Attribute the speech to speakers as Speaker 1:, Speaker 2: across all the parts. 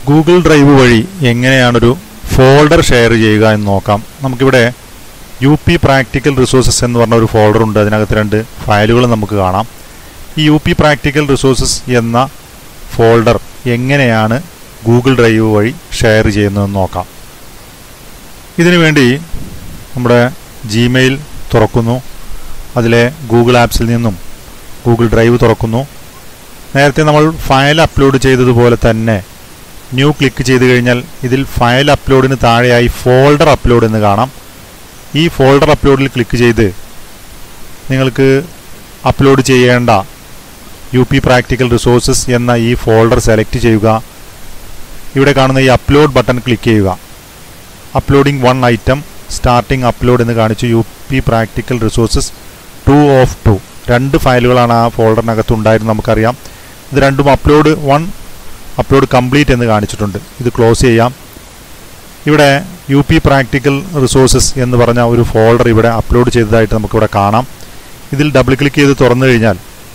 Speaker 1: Google drive വഴി എങ്ങനെയാണൊരു folder share ചെയ്യുക എന്ന് നോക്കാം നമുക്കിവിടെ യു പി പ്രാക്ടിക്കൽ റിസോഴ്സസ് എന്ന് പറഞ്ഞ ഒരു ഫോൾഡർ ഉണ്ട് അതിനകത്ത് രണ്ട് ഫയലുകൾ നമുക്ക് കാണാം ഈ യു പി പ്രാക്ടിക്കൽ റിസോഴ്സസ് എന്ന ഫോൾഡർ എങ്ങനെയാണ് ഗൂഗിൾ ഡ്രൈവ് വഴി ഷെയർ ചെയ്യുന്നതെന്ന് നോക്കാം ഇതിനു വേണ്ടി നമ്മുടെ ജിമെയിൽ തുറക്കുന്നു അതിലെ ഗൂഗിൾ ആപ്സിൽ നിന്നും ഗൂഗിൾ ഡ്രൈവ് തുറക്കുന്നു നേരത്തെ നമ്മൾ ഫയൽ അപ്ലോഡ് ചെയ്തതുപോലെ തന്നെ ന്യൂ ക്ലിക്ക് ചെയ്ത് കഴിഞ്ഞാൽ ഇതിൽ ഫയൽ അപ്ലോഡിന് താഴെയായി ഫോൾഡർ അപ്ലോഡ് എന്ന് കാണാം ഈ ഫോൾഡർ അപ്ലോഡിൽ ക്ലിക്ക് ചെയ്ത് നിങ്ങൾക്ക് അപ്ലോഡ് ചെയ്യേണ്ട യു പി പ്രാക്ടിക്കൽ റിസോഴ്സസ് എന്ന ഈ ഫോൾഡർ സെലക്ട് ചെയ്യുക ഇവിടെ കാണുന്ന ഈ അപ്ലോഡ് ബട്ടൺ ക്ലിക്ക് ചെയ്യുക uploading one item starting upload എന്ന് കാണിച്ചു U P practical resources two of two രണ്ട് ഫയലുകളാണ് ആ ഫോൾഡറിനകത്ത് ഉണ്ടായിരുന്നത് നമുക്കറിയാം ഇത് രണ്ടും അപ്ലോഡ് വൺ അപ്ലോഡ് കംപ്ലീറ്റ് എന്ന് കാണിച്ചിട്ടുണ്ട് ഇത് ക്ലോസ് ചെയ്യാം ഇവിടെ യു പി പ്രാക്ടിക്കൽ റിസോഴ്സസ് എന്ന് പറഞ്ഞ ഒരു ഫോൾഡർ ഇവിടെ അപ്ലോഡ് ചെയ്തതായിട്ട് നമുക്കിവിടെ കാണാം ഇതിൽ ഡബിൾ ക്ലിക്ക് ചെയ്ത് തുറന്നു കഴിഞ്ഞാൽ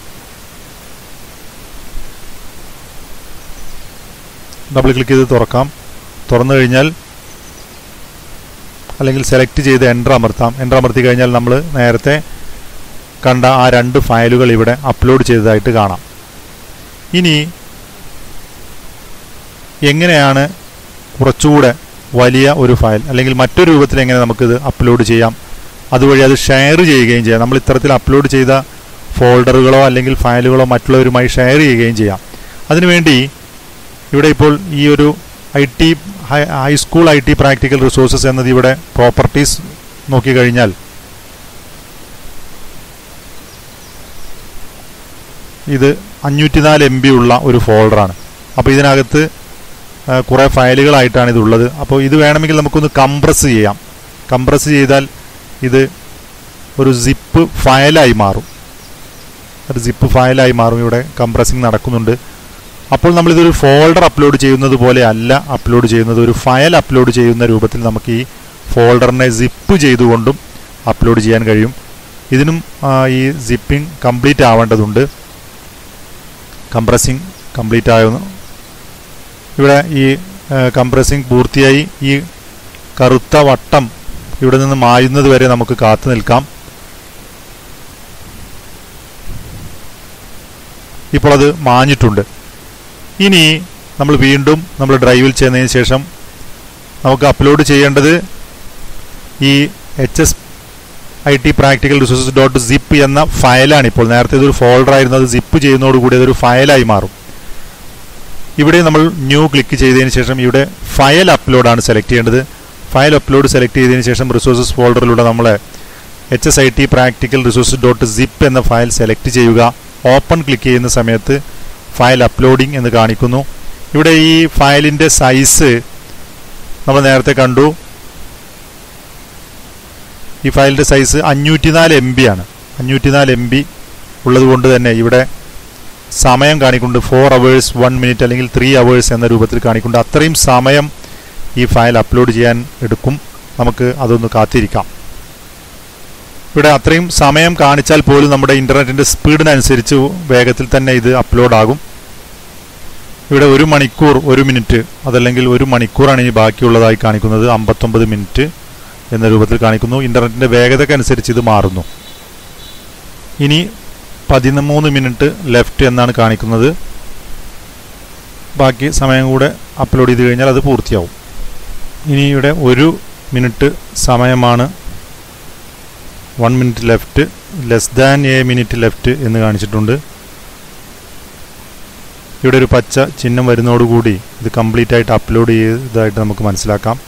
Speaker 1: ഡബിൾ ക്ലിക്ക് ചെയ്ത് തുറക്കാം തുറന്നു കഴിഞ്ഞാൽ അല്ലെങ്കിൽ സെലക്ട് ചെയ്ത് എൻ്റർ അമർത്താം എൻ്റർ അമർത്തി കഴിഞ്ഞാൽ നമ്മൾ നേരത്തെ കണ്ട ആ രണ്ട് ഫയലുകൾ ഇവിടെ അപ്ലോഡ് ചെയ്തതായിട്ട് കാണാം ഇനി എങ്ങനെയാണ് കുറച്ചുകൂടെ വലിയ ഒരു ഫയൽ അല്ലെങ്കിൽ മറ്റൊരു രൂപത്തിൽ എങ്ങനെ നമുക്കിത് അപ്ലോഡ് ചെയ്യാം അതുവഴി അത് ഷെയർ ചെയ്യുകയും ചെയ്യാം നമ്മൾ ഇത്തരത്തിൽ അപ്ലോഡ് ചെയ്ത ഫോൾഡറുകളോ അല്ലെങ്കിൽ ഫയലുകളോ മറ്റുള്ളവരുമായി ഷെയർ ചെയ്യുകയും ചെയ്യാം അതിനുവേണ്ടി ഇവിടെ ഇപ്പോൾ ഈ ഒരു I T high school I T practical resources എന്നത് ഇവിടെ പ്രോപ്പർട്ടീസ് നോക്കിക്കഴിഞ്ഞാൽ ഇത് അഞ്ഞൂറ്റിനാല് എം ബി ഉള്ള ഒരു ഫോൾഡറാണ് അപ്പോൾ ഇതിനകത്ത് കുറേ ഫയലുകളായിട്ടാണ് ഇതുള്ളത് അപ്പോൾ ഇത് വേണമെങ്കിൽ നമുക്കൊന്ന് കംപ്രസ് ചെയ്യാം കംപ്രസ് ചെയ്താൽ ഇത് ഒരു സിപ്പ് ഫയലായി മാറും ഒരു സിപ്പ് ഫയലായി മാറും ഇവിടെ കംപ്രസിങ് നടക്കുന്നുണ്ട് അപ്പോൾ നമ്മളിതൊരു ഫോൾഡർ അപ്ലോഡ് ചെയ്യുന്നത് പോലെ അല്ല അപ്ലോഡ് ചെയ്യുന്നത് ഒരു ഫയൽ അപ്ലോഡ് ചെയ്യുന്ന രൂപത്തിൽ നമുക്ക് ഈ ഫോൾഡറിനെ സിപ്പ് ചെയ്തുകൊണ്ടും അപ്ലോഡ് ചെയ്യാൻ കഴിയും ഇതിനും ഈ സിപ്പിംഗ് കംപ്ലീറ്റ് ആവേണ്ടതുണ്ട് കംപ്രസിങ് കംപ്ലീറ്റ് ആകുന്നു ഇവിടെ ഈ കംപ്രസിങ് പൂർത്തിയായി ഈ കറുത്ത വട്ടം ഇവിടെ നിന്ന് മായുന്നത് വരെ നമുക്ക് കാത്തു നിൽക്കാം ഇപ്പോൾ അത് മാഞ്ഞിട്ടുണ്ട് ഇനി നമ്മൾ വീണ്ടും നമ്മൾ ഡ്രൈവിൽ ചെയ്യുന്നതിന് ശേഷം നമുക്ക് അപ്ലോഡ് ചെയ്യേണ്ടത് ഈ H S I T practical resources dot zip എന്ന ഫയലാണ് ഇപ്പോൾ നേരത്തെ ഇതൊരു ഫോൾഡർ ആയിരുന്നു അത് സിപ്പ് ചെയ്യുന്നതോടുകൂടി അതൊരു ഫയലായി മാറും ഇവിടെ നമ്മൾ ന്യൂ ക്ലിക്ക് ചെയ്തതിന് ശേഷം ഇവിടെ ഫയൽ അപ്ലോഡാണ് സെലക്ട് ചെയ്യേണ്ടത് ഫയൽ അപ്ലോഡ് സെലക്ട് ചെയ്തതിന് ശേഷം റിസോഴ്സസ് ഫോൾഡറിലൂടെ നമ്മൾ H S I T practical resources dot zip എന്ന ഫയൽ സെലക്ട് ചെയ്യുക ഓപ്പൺ ക്ലിക്ക് ചെയ്യുന്ന സമയത്ത് ഫയൽ അപ്ലോഡിംഗ് എന്ന് കാണിക്കുന്നു ഇവിടെ ഈ ഫയലിൻ്റെ സൈസ് നമ്മൾ നേരത്തെ കണ്ടു ഈ ഫയലിൻ്റെ സൈസ് അഞ്ഞൂറ്റിനാല് എം ബി ആണ് അഞ്ഞൂറ്റിനാല് എം ബി ഉള്ളതുകൊണ്ട് തന്നെ ഇവിടെ സമയം കാണിക്കുന്നുണ്ട് ഫോർ അവേഴ്സ് വൺ മിനിറ്റ് അല്ലെങ്കിൽ ത്രീ അവേഴ്സ് എന്ന രൂപത്തിൽ കാണിക്കുന്നുണ്ട് അത്രയും സമയം ഈ ഫയൽ അപ്ലോഡ് ചെയ്യാൻ എടുക്കും നമുക്ക് അതൊന്ന് കാത്തിരിക്കാം ഇവിടെ അത്രയും സമയം കാണിച്ചാൽ പോലും നമ്മുടെ ഇൻ്റർനെറ്റിൻ്റെ സ്പീഡിനനുസരിച്ച് വേഗത്തിൽ തന്നെ ഇത് അപ്ലോഡ് ആകും ഇവിടെ ഒരു മണിക്കൂർ ഒരു മിനിറ്റ് അതല്ലെങ്കിൽ ഒരു മണിക്കൂറാണ് ഇനി ബാക്കിയുള്ളതായി കാണിക്കുന്നത് അമ്പത്തൊമ്പത് മിനിറ്റ് എന്ന രൂപത്തിൽ കാണിക്കുന്നു ഇൻ്റർനെറ്റിൻ്റെ വേഗതക്കനുസരിച്ച് ഇത് മാറുന്നു ഇനി പതിമൂന്ന് മിനിറ്റ് ലെഫ്റ്റ് എന്നാണ് കാണിക്കുന്നത് ബാക്കി സമയം കൂടെ അപ്ലോഡ് ചെയ്ത് കഴിഞ്ഞാൽ അത് പൂർത്തിയാവും ഇനി ഇവിടെ ഒരു മിനിറ്റ് സമയമാണ് one minute left less than a minute left എന്ന് കാണിച്ചിട്ടുണ്ട് ഇവിടെ ഒരു പച്ച ചിഹ്നം വരുന്നതോടുകൂടി ഇത് കംപ്ലീറ്റ് ആയിട്ട് അപ്ലോഡ് ചെയ്തതായിട്ട് നമുക്ക് മനസ്സിലാക്കാം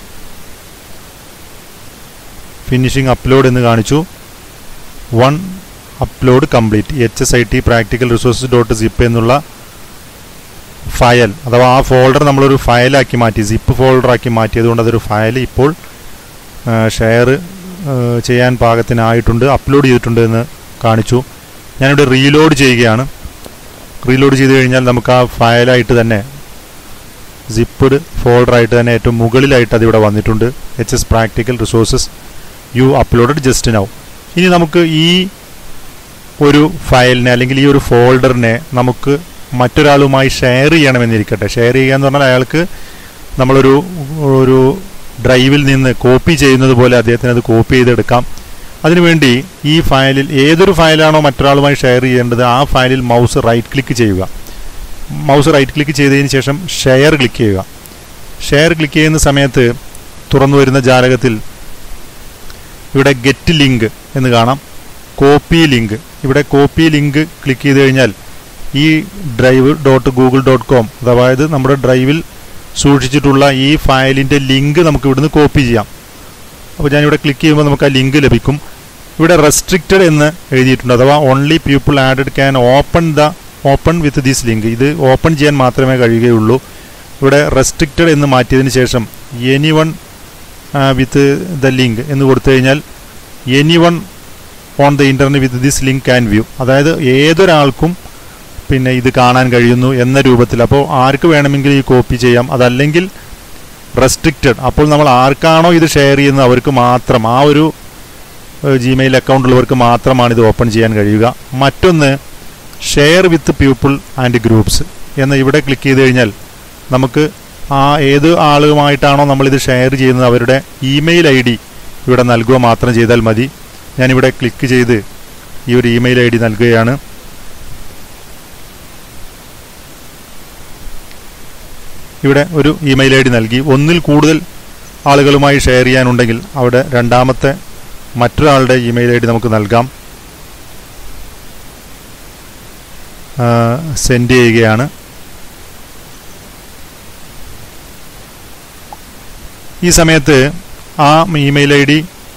Speaker 1: ഫിനിഷിംഗ് അപ്ലോഡ് എന്ന് കാണിച്ചു one upload complete H S I T practical resources dot zip എന്നുള്ള ഫയൽ അഥവാ ആ ഫോൾഡർ നമ്മളൊരു ഫയലാക്കി മാറ്റി സിപ്പ് ഫോൾഡറാക്കി മാറ്റിയതുകൊണ്ട് അതൊരു ഫയൽ ഇപ്പോൾ ഷെയർ ചെയ്യാൻ പാകത്തിനായിട്ടുണ്ട് അപ്ലോഡ് ചെയ്തിട്ടുണ്ട് എന്ന് കാണിച്ചു ഞാനിവിടെ റീലോഡ് ചെയ്യുകയാണ് റീലോഡ് ചെയ്ത് കഴിഞ്ഞാൽ നമുക്ക് ആ ഫയലായിട്ട് തന്നെ സിപ്പ്ഡ് ഫോൾഡറായിട്ട് തന്നെ ഏറ്റവും മുകളിലായിട്ട് അതിവിടെ വന്നിട്ടുണ്ട് H S practical resources you uploaded just now ഇനി നമുക്ക് ഈ ഒരു ഫയലിനെ അല്ലെങ്കിൽ ഈ ഒരു ഫോൾഡറിനെ നമുക്ക് മറ്റൊരാളുമായി ഷെയർ ചെയ്യണമെന്നിരിക്കട്ടെ ഷെയർ ചെയ്യുക എന്ന് പറഞ്ഞാൽ അയാൾക്ക് നമ്മളൊരു ഒരു ഡ്രൈവിൽ നിന്ന് കോപ്പി ചെയ്യുന്നത് പോലെ അദ്ദേഹത്തിന് അത് കോപ്പി ചെയ്തെടുക്കാം അതിനുവേണ്ടി ഈ ഫയലിൽ ഏതൊരു ഫയലാണോ മറ്റൊരാളുമായി ഷെയർ ചെയ്യേണ്ടത് ആ ഫയലിൽ മൗസ് റൈറ്റ് ക്ലിക്ക് ചെയ്യുക മൗസ് റൈറ്റ് ക്ലിക്ക് ചെയ്തതിന് ശേഷം ഷെയർ ക്ലിക്ക് ചെയ്യുക ഷെയർ ക്ലിക്ക് ചെയ്യുന്ന സമയത്ത് തുറന്നു വരുന്ന ജാലകത്തിൽ ഇവിടെ ഗെറ്റ് ലിങ്ക് എന്ന് കാണാം കോപ്പി ലിങ്ക് ഇവിടെ കോപ്പി ലിങ്ക് ക്ലിക്ക് ചെയ്ത് കഴിഞ്ഞാൽ ഈ drive dot Google dot com അതായത് നമ്മുടെ ഡ്രൈവിൽ സൂക്ഷിച്ചിട്ടുള്ള ഈ ഫയലിൻ്റെ ലിങ്ക് നമുക്ക് ഇവിടുന്ന് കോപ്പി ചെയ്യാം അപ്പോൾ ഞാനിവിടെ ക്ലിക്ക് ചെയ്യുമ്പോൾ നമുക്ക് ആ ലിങ്ക് ലഭിക്കും ഇവിടെ റെസ്ട്രിക്റ്റഡ് എന്ന് എഴുതിയിട്ടുണ്ട് അഥവാ only people added can open the open with this link ഇത് ഓപ്പൺ ചെയ്യാൻ മാത്രമേ കഴിയുകയുള്ളൂ ഇവിടെ റെസ്ട്രിക്റ്റഡ് എന്ന് മാറ്റിയതിന് ശേഷം anyone with the link എന്ന് കൊടുത്തു കഴിഞ്ഞാൽ anyone on the internet with this link can view അതായത് ഏതൊരാൾക്കും പിന്നെ ഇത് കാണാൻ കഴിയുന്നു എന്ന രൂപത്തിൽ അപ്പോൾ ആർക്ക് വേണമെങ്കിലും ഈ കോപ്പി ചെയ്യാം അതല്ലെങ്കിൽ റെസ്ട്രിക്റ്റഡ് അപ്പോൾ നമ്മൾ ആർക്കാണോ ഇത് ഷെയർ ചെയ്യുന്നത് അവർക്ക് മാത്രം ആ ഒരു ജിമെയിൽ അക്കൗണ്ട് ഉള്ളവർക്ക് മാത്രമാണ് ഇത് ഓപ്പൺ ചെയ്യാൻ കഴിയുക മറ്റൊന്ന് share with people and groups എന്ന് ഇവിടെ ക്ലിക്ക് ചെയ്ത് കഴിഞ്ഞാൽ നമുക്ക് ആ ഏത് ആളുമായിട്ടാണോ നമ്മളിത് ഷെയർ ചെയ്യുന്നത് അവരുടെ ഇമെയിൽ ഐ ഡി ഇവിടെ നൽകുക മാത്രം ചെയ്താൽ മതി ഞാനിവിടെ ക്ലിക്ക് ചെയ്ത് ഈ ഒരു ഇമെയിൽ ഐ ഡി നൽകുകയാണ് ഇവിടെ ഒരു ഇമെയിൽ ഐ ഡി നൽകി ഒന്നിൽ കൂടുതൽ ആളുകളുമായി ഷെയർ ചെയ്യാനുണ്ടെങ്കിൽ അവിടെ രണ്ടാമത്തെ മറ്റൊരാളുടെ ഇമെയിൽ ഐ ഡി നമുക്ക് നൽകാം സെൻഡ് ചെയ്യുകയാണ് ഈ സമയത്ത് ആ ഇമെയിൽ ഐ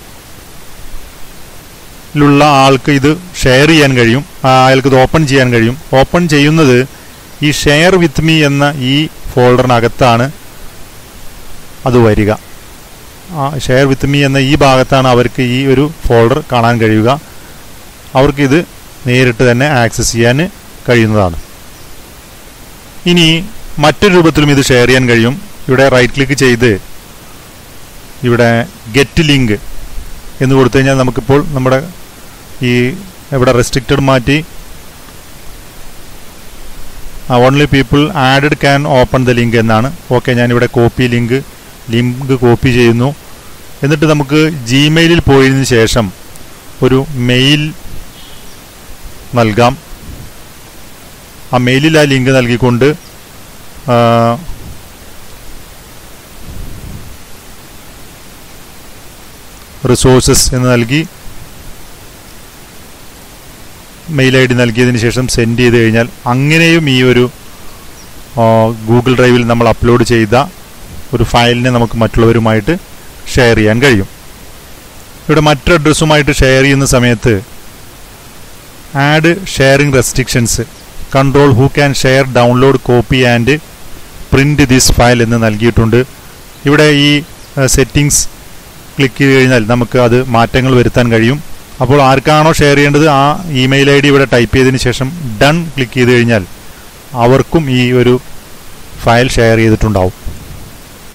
Speaker 1: ഡിയിലുള്ള ആൾക്ക് ഇത് ഷെയർ ചെയ്യാൻ കഴിയും അയാൾക്ക് ഇത് ഓപ്പൺ ചെയ്യാൻ കഴിയും ഓപ്പൺ ചെയ്യുന്നത് ഈ ഷെയർ വിത്ത് മീ എന്ന ഈ ഫോൾഡറിനകത്താണ് അത് വരിക ആ ഷെയർ വിത്ത് മീ എന്ന ഈ ഭാഗത്താണ് അവർക്ക് ഈ ഒരു ഫോൾഡർ കാണാൻ കഴിയുക അവർക്കിത് നേരിട്ട് തന്നെ ആക്സസ് ചെയ്യാൻ കഴിയുന്നതാണ് ഇനി മറ്റൊരു രൂപത്തിലും ഇത് ഷെയർ ചെയ്യാൻ കഴിയും ഇവിടെ റൈറ്റ് ക്ലിക്ക് ചെയ്ത് ഇവിടെ ഗെറ്റ് ലിങ്ക് എന്ന് കൊടുത്തു കഴിഞ്ഞാൽ നമുക്കിപ്പോൾ നമ്മുടെ ഈ ഇവിടെ റെസ്ട്രിക്റ്റഡ് മാറ്റി only people added can open the link എന്നാണ് ഓക്കെ ഞാനിവിടെ കോപ്പി ലിങ്ക് ലിങ്ക് കോപ്പി ചെയ്യുന്നു എന്നിട്ട് നമുക്ക് ജിമെയിലിൽ പോയതിനു ശേഷം ഒരു മെയിൽ നൽകാം ആ മെയിലിൽ ആ ലിങ്ക് നൽകിക്കൊണ്ട് റിസോഴ്സസ് എന്ന് നൽകി മെയിൽ ഐ ഡി നൽകിയതിന് ശേഷം സെൻഡ് ചെയ്ത് കഴിഞ്ഞാൽ അങ്ങനെയും ഈ ഒരു ഗൂഗിൾ ഡ്രൈവിൽ നമ്മൾ അപ്ലോഡ് ചെയ്ത ഒരു ഫയലിനെ നമുക്ക് മറ്റുള്ളവരുമായിട്ട് ഷെയർ ചെയ്യാൻ കഴിയും ഇവിടെ മറ്റൊരു അഡ്രസ്സുമായിട്ട് ഷെയർ ചെയ്യുന്ന സമയത്ത് add sharing restrictions control who can share download copy and print this file എന്ന് നൽകിയിട്ടുണ്ട് ഇവിടെ ഈ സെറ്റിങ്സ് ക്ലിക്ക് ചെയ്ത് കഴിഞ്ഞാൽ നമുക്ക് അത് മാറ്റങ്ങൾ വരുത്താൻ കഴിയും അപ്പോൾ ആർക്കാണോ ഷെയർ ചെയ്യേണ്ടത് ആ ഇമെയിൽ ഐ ഡി ഇവിടെ ടൈപ്പ് ചെയ്തതിന് ശേഷം ഡൺ ക്ലിക്ക് ചെയ്ത് കഴിഞ്ഞാൽ അവർക്കും ഈ ഒരു ഫയൽ ഷെയർ ചെയ്തിട്ടുണ്ടാവും